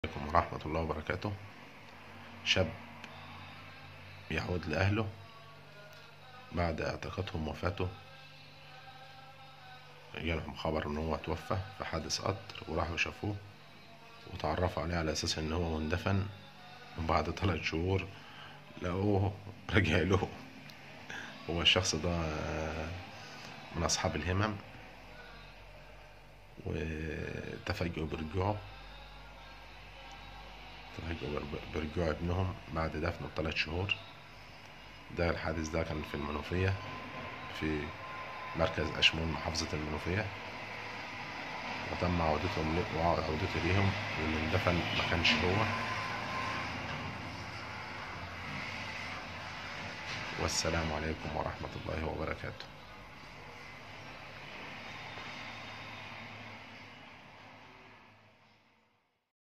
عليكم ورحمة الله وبركاته شاب يعود لأهله بعد اعتقادهم وفاته جالهم خبر إن هو توفى في حادث قطر وراحوا شافوه وتعرفوا عليه على أساس إن هو مندفن وبعد ثلاث شهور لقوه رجع له هو الشخص ده من أصحاب الهمم وتفاجئوا برجوعه تفاجئوا برجوع ابنهم بعد دفنه بثلاث شهور ده الحادث ده كان في المنوفية في مركز أشمون محافظة المنوفية وتم عودتهم عودته ليهم واللي اندفن ما كانش هو والسلام عليكم ورحمة الله وبركاته